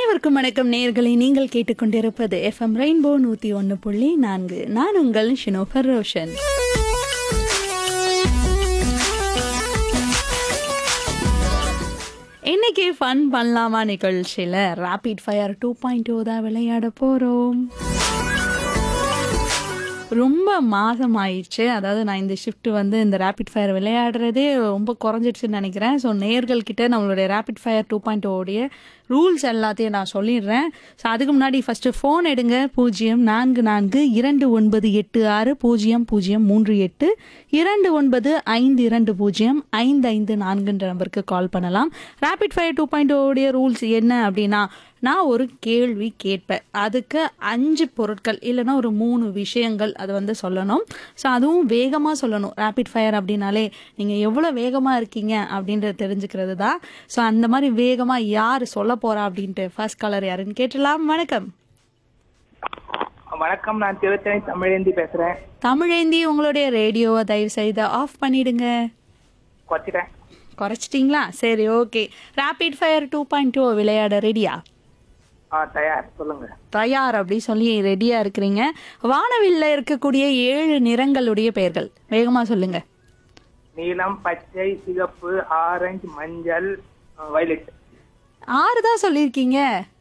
அனைவருக்கும் வணக்கம் நேயர்களை நீங்கள் கேட்டுக்கொண்டிருப்பது எஃப்எம் ரெயின்போ நூத்தி ஒன்னு புள்ளி நான்கு நான் உங்கள் ஷினோஃபர் ரோஷன் இன்னைக்கு ஃபன் பண்ணலாமா நிகழ்ச்சியில் rapid fire two point two தான் விளையாட போகிறோம் ரொம்ப மாதம் ஆயிடுச்சு அதாவது நான் இந்த ஷிஃப்ட் வந்து இந்த ரேபிட் ஃபயர் விளையாடுறதே ரொம்ப குறைஞ்சிடுச்சுன்னு நினைக்கிறேன் ஸோ நேர்கள்கிட்ட நம்மளுடைய ரேபிட் ஃபயர் டூ பாயிண்ட் ஓடைய ரூல்ஸ் எல்லாத்தையும் நான் சொல்லிடுறேன் ஸோ அதுக்கு முன்னாடி ஃபஸ்ட்டு ஃபோன் எடுங்க பூஜ்ஜியம் நான்கு நான்கு இரண்டு ஒன்பது எட்டு ஆறு பூஜ்ஜியம் பூஜ்ஜியம் மூன்று எட்டு இரண்டு ஒன்பது ஐந்து இரண்டு பூஜ்ஜியம் ஐந்து ஐந்து நான்குன்ற நம்பருக்கு கால் பண்ணலாம் ரேபிட் ஃபயர் டூ பாயிண்ட் ஓடைய ரூல்ஸ் என்ன அப்படின்னா நான் ஒரு கேள்வி கேட்பேன் அதுக்கு அஞ்சு பொருட்கள் இல்லைன்னா ஒரு மூணு விஷயங்கள் அது வந்து சொல்லணும் ஸோ அதுவும் வேகமாக சொல்லணும் ரேபிட் ஃபயர் அப்படின்னாலே நீங்கள் எவ்வளோ வேகமாக இருக்கீங்க அப்படின்றத தெரிஞ்சுக்கிறது தான் ஸோ அந்த மாதிரி வேகமாக யார் சொல்ல போகிறா அப்படின்ட்டு ஃபர்ஸ்ட் காலர் யாருன்னு கேட்டலாம் வணக்கம் வணக்கம் நான் திருத்தணி தமிழேந்தி பேசுறேன் தமிழேந்தி உங்களுடைய ரேடியோவை தயவு செய்து ஆஃப் பண்ணிடுங்க குறைச்சிட்டேன் குறைச்சிட்டிங்களா சரி okay rapid fire two point two விளையாட ரெடியா ஆ தயார் சொல்லுங்க தயார் அப்படி சொல்லி ரெடியா இருக்கிறீங்க வானவில்ல இருக்கக்கூடிய ஏழு நிறங்களுடைய பெயர்கள் வேகமா சொல்லுங்க நீலம் பச்சை சிகப்பு ஆரஞ்சு மஞ்சள் வயலட் ஆறு தான் சொல்லியிருக்கீங்க